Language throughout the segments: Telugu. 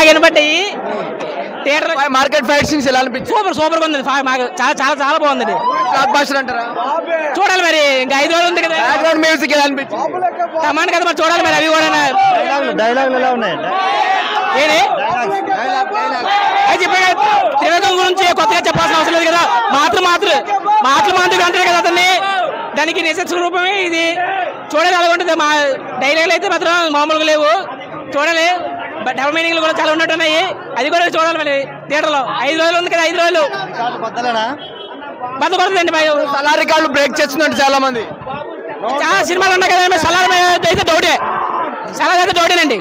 వినబడ్డాయి థియేటర్ మార్కెట్ ఫైట్ సీన్స్ ఎలా అనిపించింది సూపర్ సూపర్ ఉంది ఫా- మాకు చాలా చాలా చాలా బాగుంది బ్లాక్ బాస్టర్ అంటారా చూడాలి మరి ఇంకా ఐదు రోజులు ఉంది కదా బ్యాక్గ్రౌండ్ మ్యూజిక్ ఎలా అనిపించింది కమాండ్ కదా మరి చూడాలి మరి అవి కూడా డైలాగులు ఎలా ఉన్నాయి ఏది అది చెప్పాను కదా, త్రివేదం గురించి కొత్తగా చెప్పాల్సిన అవసరం లేదు కదా మాటలు మాటలు మాటలు మాటలు అంటారు కదా అతన్ని దానికి నిజ స్వరూపమే ఇది చూడాలి అలా ఉంటుంది మా డైలాగులు అయితే మాత్రం మామూలుగా లేవు చూడాలి బట్ డబల్ మీనింగ్లు కూడా చాలా ఉన్నట్టున్నాయి అది కూడా చూడాలి మరి థియేటర్లో ఐదు రోజులు ఉంది కదా ఐదు రోజులు బద్దలనా బద్దపడుతుందండి మరి సలా రికార్డులు బ్రేక్ చేస్తున్నట్టు చాలా మంది చాలా సినిమాలు ఉన్నాయి కదా మరి సలార్ మీద అయితే డౌటే సలార్ అయితే డౌటేనండి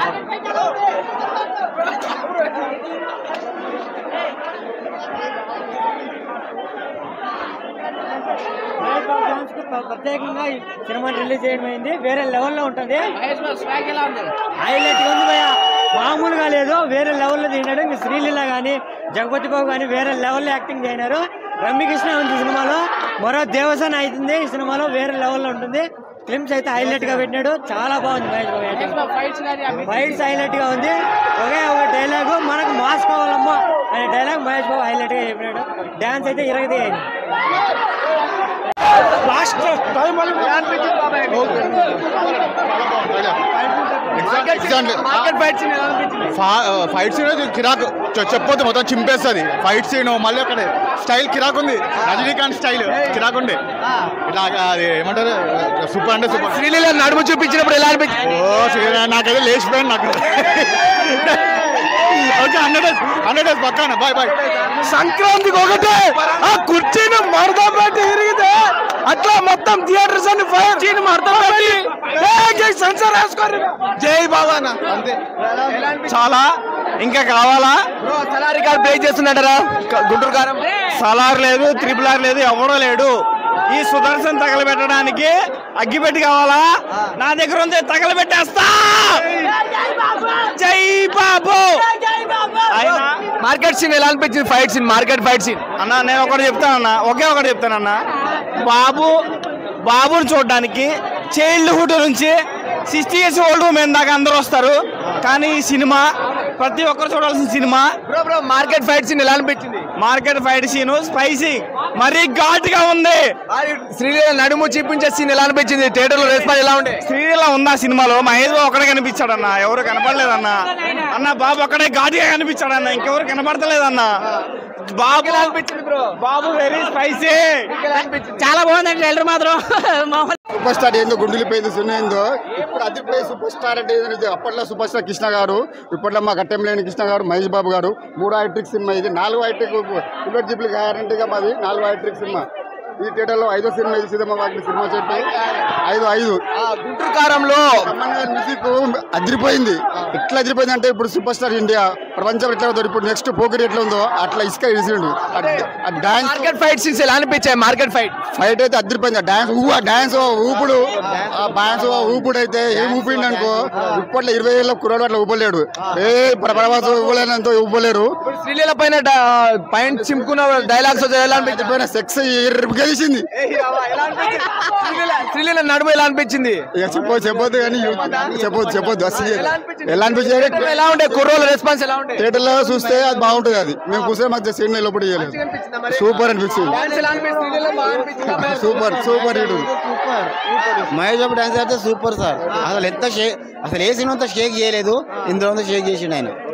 ప్రత్యేకంగా ఈ సినిమా రిలీజ్ చేయడం అయింది వేరే లెవెల్లో ఉంటుంది హైలైట్ ఉంది భయ మామూలుగా లేదు వేరే లెవెల్లో తీసినాడు ఇంకా శ్రీలీల కానీ జగపతి బాబు కానీ వేరే లెవెల్లో యాక్టింగ్ చేయనారు రమ్యకృష్ణ ఉంది ఈ సినిమాలో మరో దేవసేన అవుతుంది ఈ సినిమాలో వేరే లెవెల్లో ఉంటుంది ఫిల్మ్స్ అయితే హైలైట్ గా పెట్టినాడు చాలా బాగుంది Mahesh Babu acting fights highlight గా ఉంది ఒకే ఒక డైలాగ్ మనకు మాస్ కావాలమ్మా అనే డైలాగ్ మహేష్ బాబు హైలైట్ గా చెప్పినాడు డాన్స్ అయితే ఇరగది అయింది మార్కెట్ ఫైట్ సీన్ ఎలా అనిపించింది ఫైట్ సీన్ కిరాక్ చె- చెప్పొద్దు మొత్తం చింపేస్తుంది ఫైట్ సీన్ మళ్ళీ అక్కడ స్టైల్ కిరాక్ ఉంది రజనీకాంత్ స్టైల్ కిరాక్ ఉంది ఇట్లా అది ఏమంటారు సూపర్ అంటే సూపర్ శ్రీలీల నడుము చూపించినప్పుడు ఎలా అనిపించింది ఓ శ్రీరా నాకైతే లేచిపోయాను నాకు okay hundred days hundred days పక్కాన బాయ్ బాయ్ సంక్రాంతికి ఒకటే ఆ కుర్చీని మడత పెట్టి ఇరిగితే అట్లా మొత్తం థియేటర్స్ అన్ని ఫైర్ చీని మడత పెట్టి జై జై సెన్సర్ వేసుకోరు జై బాబా అన్న అంతే చాలా ఇంకా కావాలా బ్రో సలారీ కార్డ్ బ్రేక్ చేస్తున్నాడరా గుంటూరు కారం సలార్ లేదు త్రిపుల్ ఆర్ లేదు ఎవడో లేడు ఈ సుదర్శన్ తగలబెట్టడానికి అగ్గిపెట్టి కావాలా నా దగ్గర ఉంది తగలబెట్టేస్తా జై బాబు ఆయన మార్కెట్ సీన్ ఎలా అనిపించింది fight scene market fight scene అన్న నేను ఒకటి చెప్తానన్నా ఒకే ఒకటి చెప్తానన్నా బాబు బాబుని చూడడానికి చైల్డ్హుడ్ నుంచి సిక్స్టీ ఇయర్స్ ఓల్డ్ ఉమెన్ దాకా అందరూ వస్తారు కానీ ఈ సినిమా ప్రతి ఒక్కరు చూడాల్సిన cinema bro bro market fight scene ఎలా అనిపించింది మార్కెట్ ఫైట్ సీన్ స్పైసీ మరీ ఘాటుగా ఉంది శ్రీలీల నడుము చూపించే సీన్ ఎలా అనిపించింది థియేటర్ లో రెస్పాన్స్ ఎలా ఉండే శ్రీలా ఉందా సినిమాలో మహేష్ బాబు ఒక్కడే కనిపించాడు అన్న ఎవరు కనపడలేదన్న అన్న బాబు ఒక్కడే ఘాటుగా కనిపించాడు అన్న ఇంకెవరు కనపడతలేదన్న బాబు అనిపించింది బ్రో బాబు వెరీ స్పైసీ చాలా బాగుందండి ట్రైలర్ మాత్రం మామూలు సూపర్ స్టార్ ఏందో గుండెలిపోయింది సినిమా ఏందో ఇప్పుడు అదిపోయి సూపర్ స్టార్ అంటే ఏదైనా అప్పట్లో సూపర్ స్టార్ కృష్ణ గారు ఇప్పట్లో మా గట్టెం లేని కృష్ణ గారు మహేష్ బాబు గారు మూడో హైట్రిక్ సినిమా ఇది నాలుగో హైట్రిక్ సిల్వర్ జిప్లీ గ్యారంటీగా మాది నాలుగో హైట్రిక్ సినిమా ఈ థియేటర్లో ఐదో సినిమా ఇది సినిమా వాటిని సినిమా చెప్పి ఐదు ఐదు గుంటూరు కారంలో తమన్ గారి మ్యూజిక్ అదిరిపోయింది ఎట్లా అదిరిపోయింది అంటే ఇప్పుడు సూపర్ స్టార్ ఇండియా ప్రపంచం ఎట్లా అవుతారు ఇప్పుడు నెక్స్ట్ పోకిరి ఎట్లా ఉందో అట్లా ఇసుక ఇరిసిండు ఆ డాన్స్ మార్కెట్ ఫైట్ సీన్స్ ఎలా అనిపించాయి మార్కెట్ ఫైట్ ఫైట్ అయితే అద్దరిపోయింది ఆ డాన్స్ ఊ ఆ డాన్స్ ఊపుడు ఆ డాన్స్ ఊపుడు అయితే ఏం ఊపిండు అనుకో ఇప్పట్లో ఇరవై ఏళ్ళ కుర్రాడు అట్లా ఊపలేడు ఏ ప్రభాస్ ఊపలేనంత ఊపలేరు శ్రీలీల పైన పైన చింపుకున్న డైలాగ్స్ ఎలా అనిపించింది పోయిన సెక్స్ గెలిచింది శ్రీలీల నడుము ఎలా అనిపించింది ఇక చెప్పు చెప్పొద్దు కానీ చెప్పొద్దు చెప్పొద్దు అసలు ఎలా అనిపించింది ఎలా ఉండే కుర్రోల రెస్పాన్స్ ఎలా ఉండే థియేటర్ లో చూస్తే అది బాగుంటుంది అది మేము కూర్చొని మాకు సీన్ లోపల చేయలేదు సూపర్ అనిపించింది డాన్స్ ఎలా అనిపించింది శ్రీలీల బాగా అనిపించిందా? Super super hit Mahesh Babu dance అయితే సూపర్ సార్ అసలు ఎంత షేక్ అసలు ఏ సినిమా అంతా షేక్ చేయలేదు ఇందులో అంతా షేక్ చేసిండు ఆయన